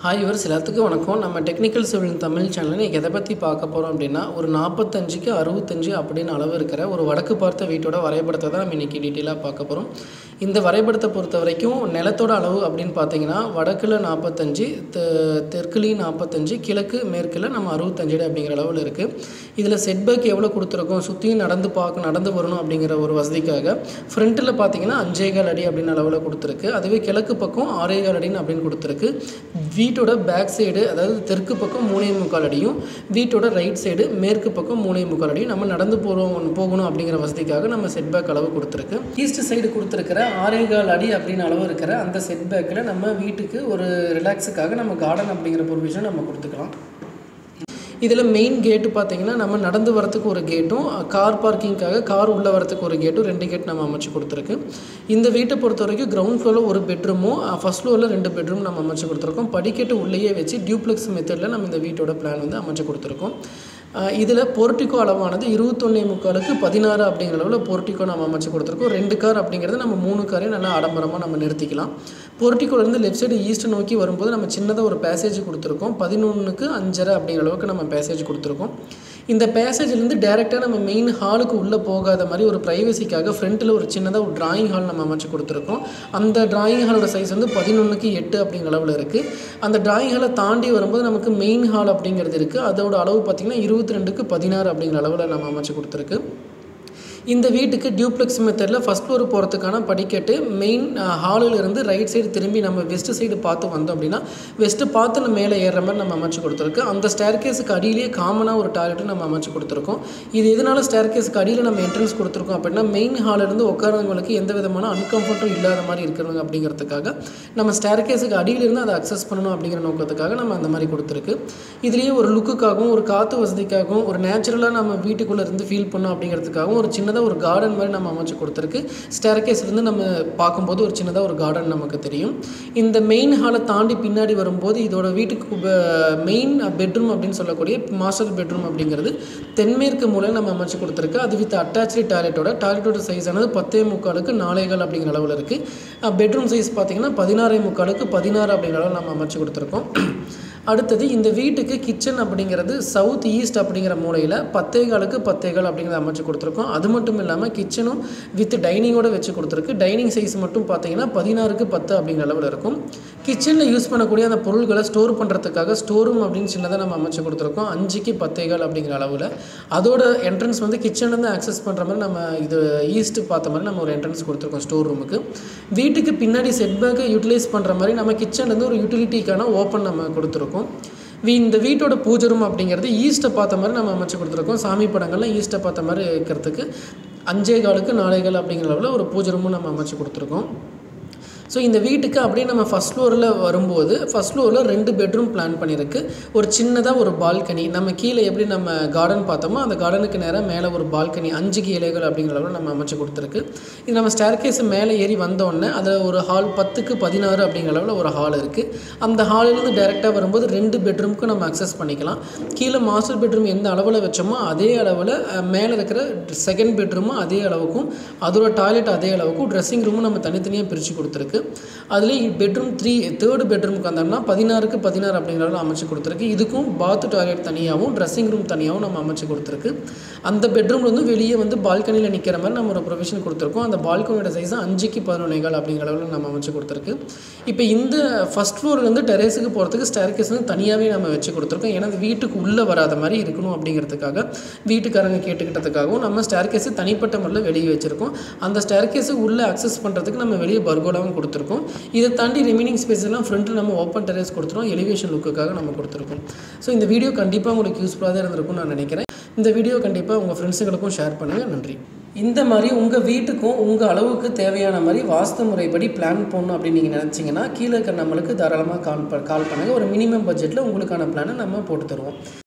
hi இவர்ஸ் எல்லாத்துக்கும் வணக்கம் நம்ம டெக்னிக்கல் சிவில் தமிழ் சேனலில் இன்றைக்கி எதை பற்றி பார்க்க போகிறோம் அப்படின்னா ஒரு நாற்பத்தஞ்சுக்கு அறுபத்தஞ்சு அப்படின்னு அளவு இருக்கிற ஒரு வடக்கு பார்த்த வீட்டோட வரைபடத்தை தான் நம்ம இன்றைக்கி டீட்டெயிலாக பார்க்க போகிறோம் இந்த வரைபடத்தை பொறுத்த வரைக்கும் நிலத்தோட அளவு அப்படின்னு பார்த்தீங்கன்னா வடக்கில் நாற்பத்தஞ்சு தெ தெற்குலேயும் நாற்பத்தஞ்சு கிழக்கு மேற்கில் நம்ம அறுபத்தஞ்சு அடி அப்படிங்கிற அளவில் இருக்குது இதில் செட்பேக் எவ்வளோ கொடுத்துருக்கோம் சுற்றியும் நடந்து பார்க்க நடந்து வரணும் அப்படிங்கிற ஒரு வசதிக்காக ஃப்ரண்ட்டில் பார்த்தீங்கன்னா அஞ்சேகால் அடி அப்படின்னு அளவில் கொடுத்துருக்கு அதுவே கிழக்கு பக்கம் ஆறேகால் அடின்னு அப்படின்னு கொடுத்துருக்கு வீட்டோட பேக் சைடு அதாவது தெற்கு பக்கம் மூணே முக்கால் அடியும் வீட்டோட ரைட் சைடு மேற்கு பக்கம் மூணே முக்கால் அடியும் நம்ம நடந்து போகிறோம் போகணும் அப்படிங்கிற வசதிக்காக நம்ம செட்பேக் அளவு கொடுத்துருக்கு ஈஸ்ட் சைடு கொடுத்துருக்கிற ஆறேகால் அடி அப்படின்னு அளவு இருக்கிற அந்த செட்பேக்கில் நம்ம வீட்டுக்கு ஒரு ரிலாக்ஸுக்காக நம்ம கார்டன் அப்படிங்கிற ப்ரொவிஷன் நம்ம கொடுத்துக்கலாம் இதில் மெயின் கேட்டு பார்த்தீங்கன்னா நம்ம நடந்து வரத்துக்கு ஒரு கேட்டும் கார் பார்க்கிங்க்காக கார் உள்ளே வரத்துக்கு ஒரு கேட்டும் ரெண்டு கேட் நம்ம அமைச்சு கொடுத்துருக்கு இந்த வீட்டை பொறுத்த வரைக்கும் கிரவுண்ட் ஃப்ளோரில் ஒரு பெட்ரூமும் ஃபஸ்ட் ஃப்ளோரில் ரெண்டு பெட்ரூம் நம்ம அமைச்சு கொடுத்துருக்கோம் படிக்கட்டு உள்ளேயே வச்சு டியூப்ளெக்ஸ் மெத்தடில் நம்ம இந்த வீட்டோட பிளான் வந்து அமைச்சு கொடுத்துருக்கோம் இதில் போர்ட்டிகோ அளவானது இருபத்தொன்னே முக்காலுக்கு பதினாறு அப்படிங்கிற அளவில் போர்ட்டிகோ நம்ம அமைச்சு கொடுத்துருக்கோம் ரெண்டு கார் அப்படிங்கிறது நம்ம மூணு காரையும் நல்லா ஆடம்பரமாக நம்ம நிறுத்திக்கலாம் போர்ட்டிகோலேருந்து லெஃப்ட் சைடு ஈஸ்ட் நோக்கி வரும்போது நம்ம சின்னதாக ஒரு பேசேஜ் கொடுத்துருக்கோம் பதினொன்றுக்கு அஞ்சரை அப்படிங்கிற அளவுக்கு நம்ம பேசேஜ் கொடுத்துருக்கோம் இந்த பேசேஜ்லேருந்து டேரெக்டாக நம்ம மெயின் ஹாலுக்கு உள்ளே போகாத மாதிரி ஒரு ப்ரைவசிக்காக ஃப்ரண்ட்டில் ஒரு சின்னதாக ஒரு டிராயிங் ஹால் நம்ம அமைச்சு கொடுத்துருக்கோம் அந்த டிராயிங் ஹாலோட சைஸ் வந்து பதினொன்றுக்கு எட்டு அப்படிங்கிற அளவில் இருக்குது அந்த டிராயிங் ஹாலை தாண்டி வரும்போது நமக்கு மெயின் ஹால் அப்படிங்கிறது இருக்குது அதோட அளவு பார்த்திங்கன்னா இருபத்தி ரெண்டுக்கு பதினாறு அப்படிங்கிற அளவில் நம்ம அமைச்சு கொடுத்துருக்கு இந்த வீட்டுக்கு டியூப்ளெக்ஸ் மெத்தடில் ஃபஸ்ட் ஃப்ளோர் போகிறதுக்கான படிக்கட்டு மெயின் ஹாலில் இருந்து ரைட் சைடு திரும்பி நம்ம வெஸ்ட் சைடு பார்த்து வந்தோம் அப்படின்னா வெஸ்ட்டு பார்த்து நம்ம மேலே ஏறுற மாதிரி நம்ம அமைச்சு கொடுத்துருக்கு அந்த ஸ்டேர் கேஸுக்கு அடியிலேயே காமனாக ஒரு டாய்லெட்டும் நம்ம அமைச்சு கொடுத்துருக்கோம் இது எதனால ஸ்டேர் கேஸுக்கு அடியில் நம்ம என்ட்ரன்ஸ் கொடுத்துருக்கோம் அப்படின்னா மெயின் ஹாலிலிருந்து உட்காரவங்களுக்கு எந்த விதமான அன்கம்ஃபர்ட்டும் இல்லாத மாதிரி இருக்கிறவங்க அப்படிங்கிறதுக்காக நம்ம ஸ்டேர் கேஸுக்கு அடியிலிருந்து அதை அக்சஸ் பண்ணணும் அப்படிங்கிற நோக்கத்துக்காக நம்ம அந்த மாதிரி கொடுத்துருக்கு இதுலேயே ஒரு லுக்குக்காகவும் ஒரு காற்று வசதிக்காகவும் ஒரு நேச்சுரலாக நம்ம வீட்டுக்குள்ளே இருந்து ஃபீல் பண்ணோம் அப்படிங்கிறதுக்காகவும் ஒரு சின்ன சின்னதாக ஒரு கார்டன் மாதிரி நம்ம அமைச்சு கொடுத்துருக்கு ஸ்டேர்கேஸ்லேருந்து நம்ம பார்க்கும்போது ஒரு சின்னதாக ஒரு கார்டன் நமக்கு தெரியும் இந்த மெயின் ஹாலை தாண்டி பின்னாடி வரும்போது இதோட வீட்டுக்கு மெயின் பெட்ரூம் அப்படின்னு சொல்லக்கூடிய மாஸ்டர் பெட்ரூம் அப்படிங்கிறது தென்மேற்கு மூலையில் நம்ம அமைச்சு கொடுத்துருக்கு அது வித் அட்டாச்சு டாய்லெட்டோட டாய்லெட்டோட சைஸ் ஆனது பத்தே முக்காலுக்கு நாலேகால் அப்படிங்கிற அளவில் இருக்குது பெட்ரூம் சைஸ் பார்த்திங்கன்னா பதினாறே முக்காலுக்கு பதினாறு அப்படிங்கிற அளவில் நம்ம அமைச்சு கொடுத்துருக்கோம் அடுத்தது இந்த வீட்டுக்கு கிச்சன் அப்படிங்கிறது சவுத் ஈஸ்ட் அப்படிங்கிற மூலையில் பத்தேகாலுக்கு பத்தேகால் அப்படிங்கிறத அமைச்சு கொடுத்துருக்கோம் அது மட்டும் இல்லாமல் கிச்சனும் வித் டைனிங்கோட வச்சு கொடுத்துருக்கு டைனிங் சைஸ் மட்டும் பார்த்தீங்கன்னா பதினாறுக்கு பத்து அப்படிங்கிற அளவில் இருக்கும் கிச்சனில் யூஸ் பண்ணக்கூடிய அந்த பொருள்களை ஸ்டோர் பண்ணுறதுக்காக ஸ்டோர் ரூம் அப்படின்னு சின்னதாக நம்ம அமைச்சு கொடுத்துருக்கோம் அஞ்சுக்கு பத்தேகால் அப்படிங்கிற அளவில் அதோட என்ட்ரன்ஸ் வந்து கிச்சன்லேருந்து ஆக்சஸ் பண்ணுற மாதிரி நம்ம இது ஈஸ்ட் பார்த்த மாதிரி நம்ம ஒரு என்ட்ரன்ஸ் கொடுத்துருக்கோம் ஸ்டோர் ரூமுக்கு வீட்டுக்கு பின்னாடி செட்பேக்கை யூட்டிலைஸ் பண்ணுற மாதிரி நம்ம கிச்சன்லேருந்து ஒரு யூட்டிலிட்டிக்கான ஓப்பன் நம்ம கொடுத்துருக்கோம் வீ இந்த வீட்டோட பூஜை ரூம் அப்படிங்கிறது ஈஸ்ட்டை பார்த்த மாதிரி நம்ம அமைச்சு கொடுத்துருக்கோம் சாமி படங்கள்லாம் ஈஸ்ட்டை பார்த்த மாதிரி இருக்கிறதுக்கு அஞ்சே காலுக்கு நாலே கால் அப்படிங்கிற அளவில் ஒரு பூஜை ரூமும் நம்ம அமைச்சு கொடுத்துருக்கோம் ஸோ இந்த வீட்டுக்கு அப்படியே நம்ம ஃபஸ்ட் ஃப்ளோரில் வரும்போது ஃபஸ்ட் ஃப்ளோரில் ரெண்டு பெட்ரூம் பிளான் பண்ணியிருக்கு ஒரு சின்னதாக ஒரு பால்கனி நம்ம கீழே எப்படி நம்ம கார்டன் பார்த்தோமோ அந்த கார்டனுக்கு நேராக மேலே ஒரு பால்கனி அஞ்சுக்கு இலைகள் அப்படிங்கிற அளவில் நம்ம அமைச்சு கொடுத்துருக்கு இது நம்ம ஸ்டேர்கேஸ் மேலே ஏறி வந்தோடனே அதில் ஒரு ஹால் பத்துக்கு பதினாறு அப்படிங்கிற அளவில் ஒரு ஹால் இருக்குது அந்த ஹாலிலேருந்து டேரெக்டாக வரும்போது ரெண்டு பெட்ரூமுக்கும் நம்ம அக்சஸ் பண்ணிக்கலாம் கீழே மாஸ்டர் பெட்ரூம் எந்த அளவில் வச்சோமோ அதே அளவில் மேலே இருக்கிற செகண்ட் பெட்ரூமும் அதே அளவுக்கும் அதோட டாய்லெட் அதே அளவுக்கும் ட்ரெஸ்ஸிங் ரூமும் நம்ம தனித்தனியாக பிரித்து கொடுத்துருக்கு அதுலேயே பெட்ரூம் த்ரீ தேர்டு பெட்ரூமுக்கு வந்தோம்னா பதினாறுக்கு பதினாறு அப்படிங்கிற அளவில் அமைச்சு கொடுத்துருக்கு இதுக்கும் பாத் டாய்லெட் தனியாகவும் ட்ரெஸ்ஸிங் ரூம் தனியாகவும் நம்ம அமைச்சு கொடுத்துருக்கு அந்த பெட்ரூமில் வந்து வெளியே வந்து பால்கனியில் நிற்கிற மாதிரி நம்ம ஒரு ப்ரொவிஷன் கொடுத்துருக்கோம் அந்த பால்கனியோட சைஸ் அஞ்சுக்கு பதினொன்னேகால் அப்படிங்கிற அளவில் நம்ம அமைச்சு கொடுத்துருக்கு இப்போ இந்த ஃபஸ்ட் ஃப்ளோர்லேருந்து டெரேஸுக்கு போகிறதுக்கு ஸ்டேர்கேஸ் வந்து தனியாகவே நம்ம வச்சு கொடுத்துருக்கோம் ஏன்னா வீட்டுக்கு உள்ளே வராத மாதிரி இருக்கணும் அப்படிங்கிறதுக்காக வீட்டுக்காரங்க கேட்டுக்கிட்டதுக்காகவும் நம்ம ஸ்டேர்கேஸு தனிப்பட்ட முறையில் வெளியே வச்சுருக்கோம் அந்த ஸ்டேர்கேஸு உள்ளே அக்சஸ் பண்ணுறதுக்கு நம்ம வெளியே பர்கோலாவும் கொடுத்துருக்கோம் இதை தாண்டி ரிமைனிங் ஸ்பேஸ் எல்லாம் ஃப்ரண்ட்டில் நம்ம ஓப்பன் டெரேஸ் கொடுத்துருவோம் எலிவேஷன் லுக்குக்காக நம்ம கொடுத்துருக்கோம் ஸோ இந்த வீடியோ கண்டிப்பாக உங்களுக்கு யூஸ்ஃபுல்லாக தான் இருந்திருக்கும்னு நான் நினைக்கிறேன் இந்த வீடியோ கண்டிப்பாக உங்கள் ஃப்ரெண்ட்ஸுங்களுக்கும் ஷேர் பண்ணுங்கள் நன்றி இந்த மாதிரி உங்கள் வீட்டுக்கும் உங்கள் அளவுக்கு தேவையான மாதிரி வாஸ்து முறைப்படி பிளான் போடணும் அப்படின்னு நீங்கள் நினச்சிங்கன்னா கீழே இருக்கிற நம்மளுக்கு தாராளமாக கால் கால் பண்ணுங்கள் ஒரு மினிமம் பட்ஜெட்டில் உங்களுக்கான பிளானை நம்ம போட்டு தருவோம்